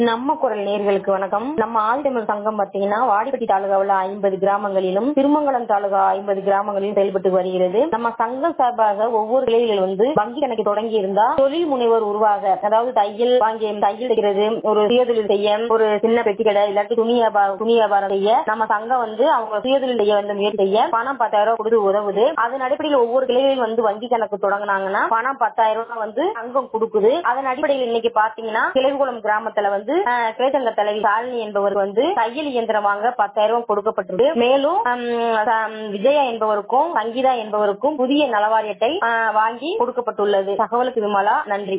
நம்ம குரல் நேர்களுக்கு வணக்கம் நம்ம ஆதித்தமிழ் சங்கம் பாத்தீங்கன்னா வாடிப்பட்டி தாலுகாவில் ஐம்பது கிராமங்களிலும் திருமங்கலம் தாலுகா ஐம்பது கிராமங்களிலும் செயல்பட்டு வருகிறது நம்ம சங்கம் சார்பாக ஒவ்வொரு கிளைகளில் வந்து வங்கி கணக்கு தொடங்கி இருந்தா தொழில் முனைவோர் உருவாக அதாவது தையல் வாங்கி தையல் தைக்கிறது ஒரு சுயதொழில் செய்ய ஒரு சின்ன பெட்டி கடை இல்லாட்டி துணி வியாபாரம் துணி வியாபாரம் செய்ய நம்ம சங்கம் வந்து அவங்க சுயதொழில் செய்ய வந்து முயற்சி செய்ய பணம் பத்தாயிரம் ரூபாய் கொடுத்து உதவுது அதன் அடிப்படையில் ஒவ்வொரு கிளைகளில் வந்து வங்கி கணக்கு தொடங்கினாங்கன்னா பணம் பத்தாயிரம் ரூபாய் வந்து சங்கம் கொடுக்குது அதன் அடிப்படையில் இன்னைக்கு பாத்தீங்கன்னா கிளைகுளம் கிராமத்துல வந்து அஹ், கிளைச்சங்க தலைவி சாலினி என்பவர் வந்து தையல் இயந்திரம் வாங்க பத்தாயிரம் ரூபாய் கொடுக்கப்பட்டிருக்கு மேலும் ஹம், ஹம், விஜயா என்பவருக்கும் சங்கீதா என்பவருக்கும் புதிய நலவாரியத்தை அஹ், வாங்கி கொடுக்கப்பட்டுள்ளது தகவலுக்கு விமலா நன்றி